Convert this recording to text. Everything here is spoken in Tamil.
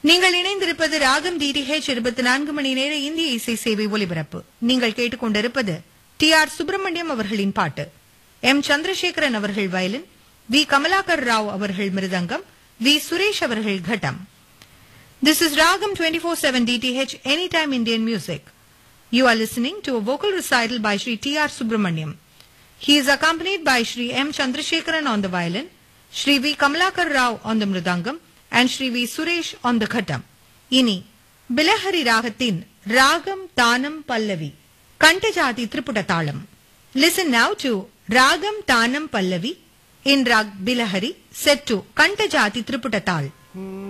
நீங்கள் இணைந்திருப்பது ராகம் டிடிஹெச் இருபத்தி நான்கு மணி நேர இந்திய இசை சேவை ஒலிபரப்பு நீங்கள் கேட்டுக்கொண்டிருப்பது டி ஆர் சுப்பிரமணியம் அவர்களின் பாட்டு எம் சந்திரசேகரன் அவர்கள் வயலின் வி கமலாகர் ராவ் அவர்கள் மிருதங்கம் வி சுரேஷ் அவர்கள் கட்டம் This is Ragam 24/7 DTH Anytime Indian Music. You are listening to a vocal recital by Sri T. R. Subramaniam. He is accompanied by Sri M. Chandrasekharan on the violin, Sri V. Kamalakar Rao on the mridangam, and Sri V. Suresh on the khatam. இனி பிலஹரி ராகத்தின் ராகம் தானம் பல்லவி கண்டஜாதி திரிபுட தாளம் listen now to ragam tanam pallavi in raag Bilahari set to Khandajati Triputa tala Mm.